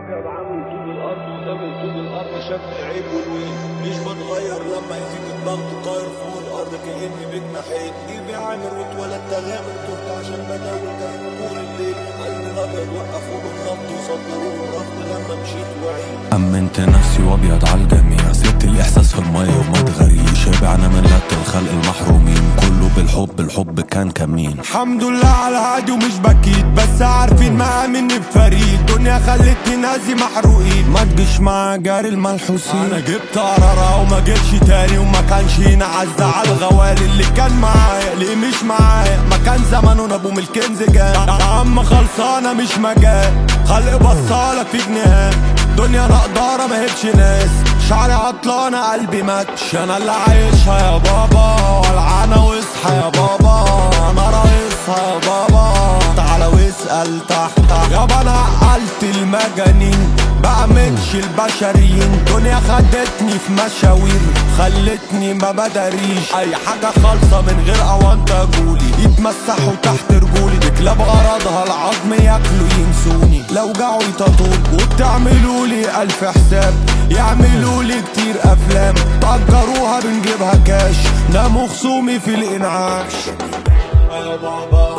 ابيض عامل طوب الارض وده من طوب الارض شاف العيب والويل مش بتغير لما يزيد الضغط طاير فوق الارض كاني بجناحين جيبي عامر واتولد تغامر تهت عشان بداوي كان طول الليل قلبي الابيض وقفوا بالنبض وصدروا الرفض لما مشيت وعيد أمنت نفسي وأبيض على الجميع سبت الإحساس في المية وما تغري شبعنا من لت الخلق المحرومين كله بالحب الحب كان كمين الحمد لله على الهادي ومش بكيت بس عارفين ما مني بفريد دنيا خلتني نازي محروقين ما تجيش مع جاري الملحوسين انا جبت قرارة وما جيتش تاني وما كانش ينعز على الغوالي اللي كان معايا ليه مش معايا ما كان زمانه ابو من الكنز جاي يا عم خلصانة مش مجال خلق بصالك في جنيهات دنيا نقدارة ما هبش ناس شعري عطلانة قلبي ماتش انا اللي عايشها يا بابا والعنة واصحى يا بابا انا رئيسها يا بابا تعالى واسأل تحت يابا انا عقلت المجانين بعملش البشريين دنيا خدتني في مشاوير خلتني ما بداريش اي حاجة خالصة من غير اوانت اجولي يتمسحوا تحت رجولي بكلاب غرضها العظم ياكلوا ينسوني لو جعوا يتطول وبتعملوا لي الف حساب يعملوا لي كتير افلام تأجروها بنجيبها كاش ناموا خصومي في الانعاش يا بابا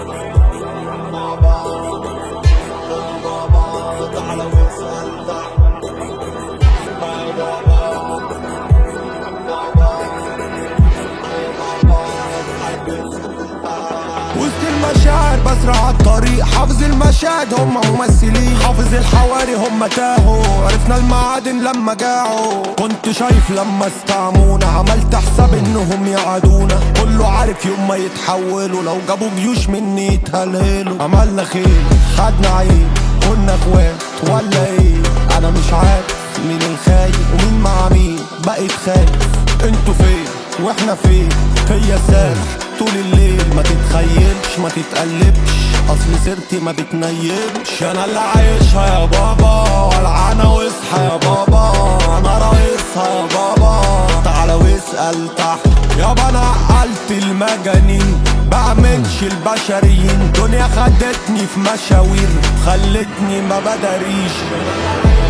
تعالى واسأل وسط المشاعر بسرع على الطريق حافظ المشاهد هم ممثلين حافظ الحواري هم تاهوا عرفنا المعادن لما جاعوا كنت شايف لما استعمونا عملت حساب انهم يعادونا كله عارف يوم ما يتحولوا لو جابوا جيوش مني يتهلهلوا عملنا خير خدنا عيب كنا اخوات ولا ايه انا مش عارف مين الخايف ومين مع مين بقيت خايف انتوا فين واحنا فين هي سامح طول الليل ما تتخيلش ما تتقلبش اصل سيرتي ما بتنيمش انا اللي عايشها يا بابا والعنة واصحى يا بابا انا رئيسها يا بابا تعالى واسأل تحت يابا انا عقلت المجانين بعملش البشريين دنيا خدتني في مشاوير خلتني ما بداريش